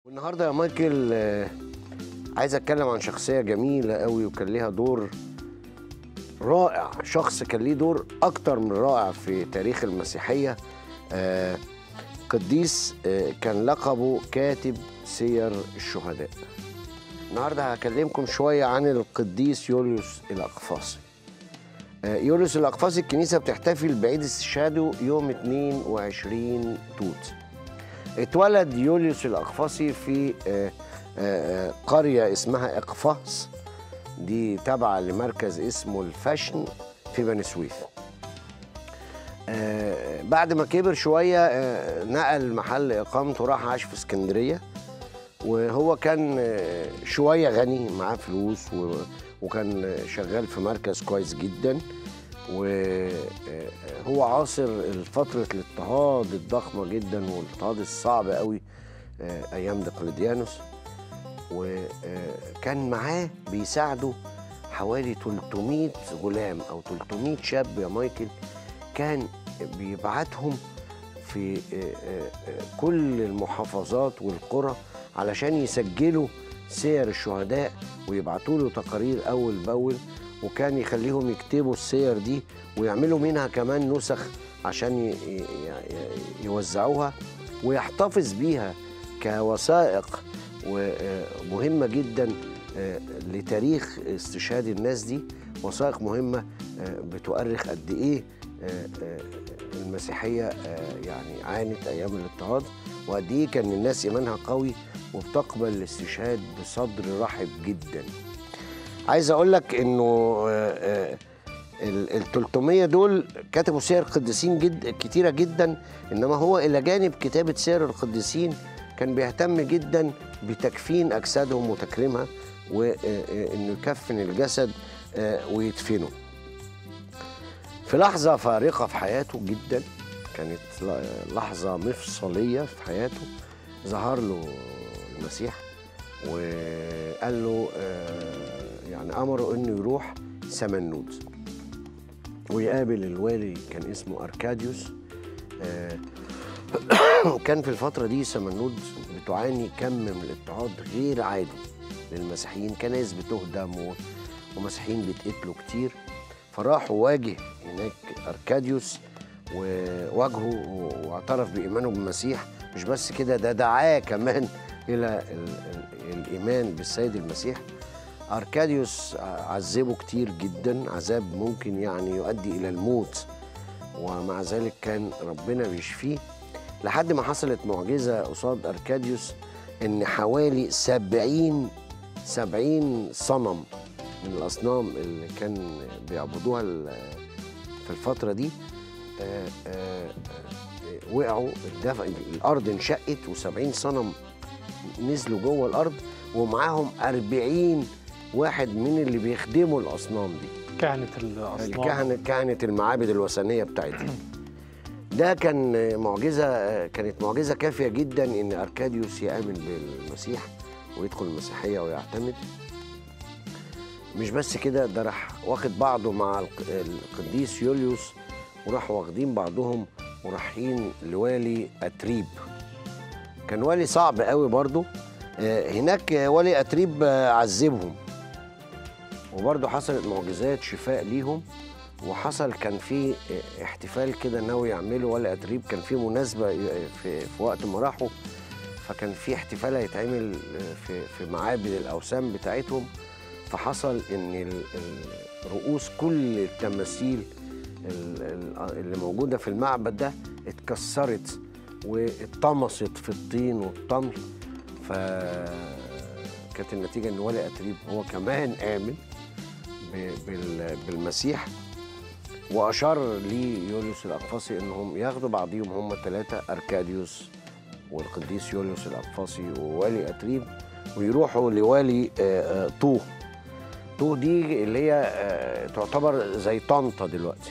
النهارده يا مايكل آه، عايز اتكلم عن شخصيه جميله قوي وكان ليها دور رائع شخص كان ليه دور اكتر من رائع في تاريخ المسيحيه آه، قديس آه، كان لقبه كاتب سير الشهداء النهارده هكلمكم شويه عن القديس يوليوس الاقفاصي آه، يوليوس الاقفاصي الكنيسه بتحتفل بعيد استشهاده يوم 22 توت اتولد يوليوس الأقفاصي في آه، آه، آه، قرية اسمها إقفاص دي تابعة لمركز اسمه الفاشن في بني سويف آه، بعد ما كبر شوية آه، نقل محل إقامته راح عاش في اسكندرية وهو كان آه، شوية غني معاه فلوس و- وكان شغال في مركز كويس جدا وهو عاصر فترة الاضطهاد الضخمة جدا والاضطهاد الصعب قوي آه، أيام دقلديانوس وكان معاه بيساعده حوالي 300 غلام أو 300 شاب يا مايكل كان بيبعتهم في آه، آه، آه، كل المحافظات والقرى علشان يسجلوا سير الشهداء ويبعتوا له تقارير أول بأول وكان يخليهم يكتبوا السير دي ويعملوا منها كمان نسخ عشان ي- ي- ي- يوزعوها ويحتفظ بيها كوثائق ومهمة جدا آه، لتاريخ استشهاد الناس دي وثائق مهمة آه، بتؤرخ قد إيه آه، آه، المسيحية آه، يعني عانت أيام الاضطهاد وقد إيه كان الناس إيمانها قوي وبتقبل الاستشهاد بصدر رحب جداً عايز اقول لك انه آه، آه، ال ال 300 دول كتبوا سير قديسين جد كتيره جدا انما هو الى جانب كتابه سير القديسين كان بيهتم جدا بتكفين اجسادهم وتكريمها وانه يكفن الجسد آه، ويدفنه في لحظه فارقه في حياته جدا كانت ل- لحظه مفصليه في حياته ظهر له المسيح وقال له آه، يعني امره انه يروح سمنود ويقابل الوالي كان اسمه اركاديوس آه، وكان في الفتره دي سمنود بتعاني كم من الاضطهاد غير عادي للمسيحيين كنايس بتهدم و- ومسيحيين بيتقتلوا كتير فراح واجه هناك اركاديوس وواجهه و- واعترف بايمانه بالمسيح مش بس كده ده دعاه كمان الى ال- ال- الايمان بالسيد المسيح اركاديوس عذبه كتير جدا عذاب ممكن يعني يؤدي الى الموت ومع ذلك كان ربنا بيشفيه لحد ما حصلت معجزه قصاد اركاديوس ان حوالي سبعين سبعين صنم من الاصنام اللي كان بيعبدوها ال- في الفتره دي آه، آه، آه، وقعوا الدف... الارض انشقت و70 صنم نزلوا جوه الارض ومعاهم 40 واحد من اللي بيخدموا الاصنام دي كهنة الأصنام الكهنة كهنة المعابد الوثنية بتاعتهم ده كان معجزة كانت معجزة كافية جدا إن أركاديوس يآمن بالمسيح ويدخل المسيحية ويعتمد مش بس كده ده راح واخد بعضه مع الق- القديس يوليوس وراحوا واخدين بعضهم ورايحين لوالي أتريب كان والي صعب قوي برضه آه، هناك والي أتريب آه، عذبهم وبرضه حصلت معجزات شفاء ليهم وحصل كان في احتفال كده ناوي يعمله ولا ادريب كان في مناسبه في, في وقت ما راحوا فكان في احتفال هيتعمل في في معابد الاوثان بتاعتهم فحصل ان ال- ال- رؤوس كل التماثيل ال- ال- اللي موجوده في المعبد ده اتكسرت واتطمست في الطين والطمل فكانت النتيجه ان ولي اتريب هو كمان امن ب- بال- بالمسيح واشار لي يوليوس الاقفاصي انهم ياخدوا بعضيهم هم الثلاثه اركاديوس والقديس يوليوس الاقفاصي ووالي اتريب ويروحوا لوالي آه، آه، طوه طوه دي اللي هي آه، تعتبر زي طنطا دلوقتي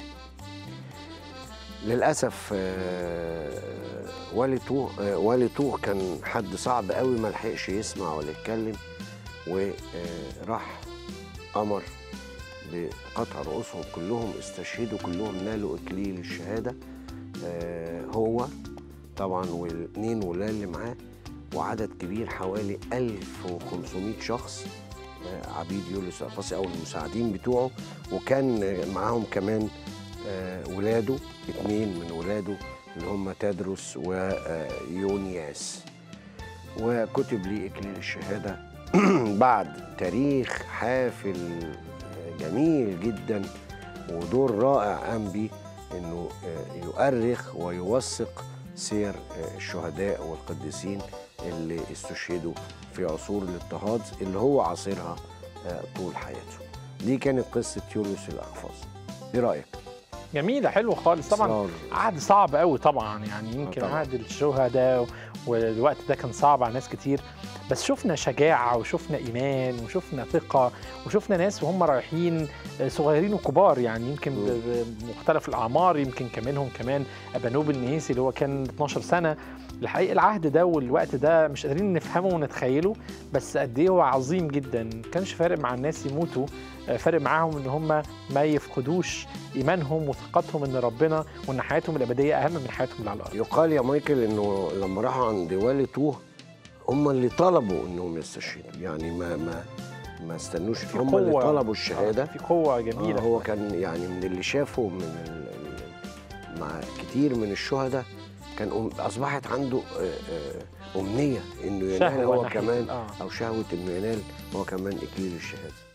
للاسف آه، والي طوه آه، والي طوه كان حد صعب قوي ما لحقش يسمع ولا يتكلم وراح امر بقطع رؤوسهم كلهم استشهدوا كلهم نالوا اكليل الشهاده آه، هو طبعا والاثنين ولاد اللي معاه وعدد كبير حوالي 1500 شخص آه، عبيد يوليوس الأقاصي أو المساعدين بتوعه وكان آه، معاهم كمان آه، ولاده اتنين من ولاده اللي هم تدرس ويونياس وكتب لي إكليل الشهادة بعد تاريخ حافل آه، جميل جدا ودور رائع قام بيه انه آه، يؤرخ ويوثق سير آه، الشهداء والقديسين اللي استشهدوا في عصور الاضطهاد اللي هو عاصرها آه، طول حياته دي كانت قصة يوليوس الأقفاص ايه رأيك؟ جميله حلوه خالص طبعا إصرار. عهد صعب قوي طبعا يعني يمكن طبعاً. عهد الشهداء والوقت ده كان صعب على ناس كتير بس شفنا شجاعة وشفنا إيمان وشفنا ثقة وشفنا ناس وهم رايحين صغيرين وكبار يعني يمكن مم. ب- بمختلف الأعمار يمكن كمان كمان أبانوب النهيسي اللي هو كان 12 سنة الحقيقة العهد ده والوقت ده مش قادرين نفهمه ونتخيله بس قد إيه هو عظيم جدا كانش فارق مع الناس يموتوا آه، فارق معاهم ان هم ما يفقدوش ايمانهم وثقتهم ان ربنا وان حياتهم الابديه اهم من حياتهم اللي على الارض يقال يا مايكل انه لما راحوا عند والي طوه هم اللي طلبوا انهم يستشهدوا يعني ما ما ما استنوش في هم اللي قوة. طلبوا الشهاده آه، في قوه جميله آه هو كان يعني من اللي شافه من ال ال مع كتير من الشهداء كان أم اصبحت عنده آه، آه، امنيه انه ينال شهوة هو ناحية كمان ال- آه. او شهوه انه ينال هو كمان اكليل الشهاده